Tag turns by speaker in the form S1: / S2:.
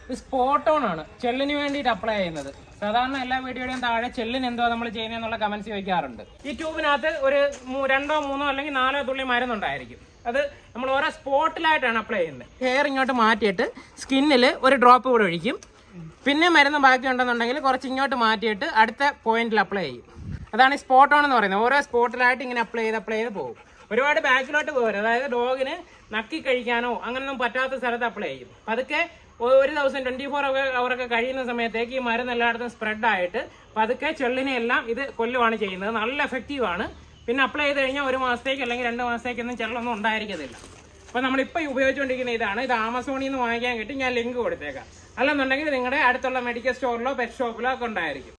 S1: ഇത് സ്പോട്ടോൺ ആണ് ചെല്ലിന് വേണ്ടിയിട്ട് അപ്ലൈ ചെയ്യുന്നത് സാധാരണ എല്ലാ വീഡിയോയുടെയും താഴെ ചെല്ലിന് എന്തോ നമ്മൾ ചെയ്യുന്നതെന്നുള്ള കമന്റ്സ് ചോദിക്കാറുണ്ട് ഈ ട്യൂബിനകത്ത് ഒരു മൂ- രണ്ടോ മൂന്നോ അല്ലെങ്കിൽ നാലോ തുള്ളി മരുന്നുണ്ടായിരിക്കും അത് നമ്മൾ ഓരോ സ്പോട്ടിലായിട്ടാണ് അപ്ലൈ ചെയ്യുന്നത് ഹെയർ ഇങ്ങോട്ട് മാറ്റിയിട്ട് സ്കിന്നിൽ ഒരു ഡ്രോപ്പ് കൂടെ ഒഴിക്കും പിന്നെ മരുന്ന് ബാക്കി ഉണ്ടെന്നുണ്ടെങ്കിൽ കുറച്ച് ഇങ്ങോട്ട് മാറ്റിയിട്ട് അടുത്ത പോയിന്റിൽ അപ്ലൈ ചെയ്യും അതാണ് ഈ സ്പോട്ട് ഓൺ എന്ന് പറയുന്നത് ഓരോ സ്പോട്ടിലായിട്ട് ഇങ്ങനെ അപ്ലൈ ചെയ്ത് അപ്ലൈ ചെയ്ത് പോകും ഒരുപാട് ബാക്കിലോട്ട് പോകരുത് അതായത് ഡോഗിന് നക്കി കഴിക്കാനോ അങ്ങനൊന്നും പറ്റാത്ത സ്ഥലത്ത് അപ്ലൈ ചെയ്യും പതുക്കെ ഒ- ഒരു ദിവസം ട്വന്റി ഫോർ അവറൊക്കെ കഴിയുന്ന സമയത്തേക്ക് ഈ മരുന്ന് എല്ലായിടത്തും സ്പ്രെഡ് ആയിട്ട് പതുക്കെ ചെള്ളിനെ എല്ലാം ഇത് കൊല്ലുവാണ് ചെയ്യുന്നത് നല്ല എഫക്റ്റീവ് ആണ് പിന്നെ അപ്ലൈ ചെയ്ത് കഴിഞ്ഞാൽ ഒരു മാസത്തേക്ക് അല്ലെങ്കിൽ രണ്ട് മാസത്തേക്കൊന്നും ചെള്ളൊന്നും ഉണ്ടായിരിക്കത്തില്ല അപ്പൊ നമ്മളിപ്പോൾ ഉപയോഗിച്ചുകൊണ്ടിരിക്കുന്ന ഇതാണ് ഇത് ആമസോണിൽ നിന്ന് വാങ്ങിക്കാൻ കിട്ടി ഞാൻ ലിങ്ക് കൊടുത്തേക്കാം അല്ലെന്നുണ്ടെങ്കിൽ നിങ്ങളുടെ അടുത്തുള്ള മെഡിക്കൽ സ്റ്റോറിലോ പെറ്റ് ഷോപ്പിലോ ഒക്കെ ഉണ്ടായിരിക്കും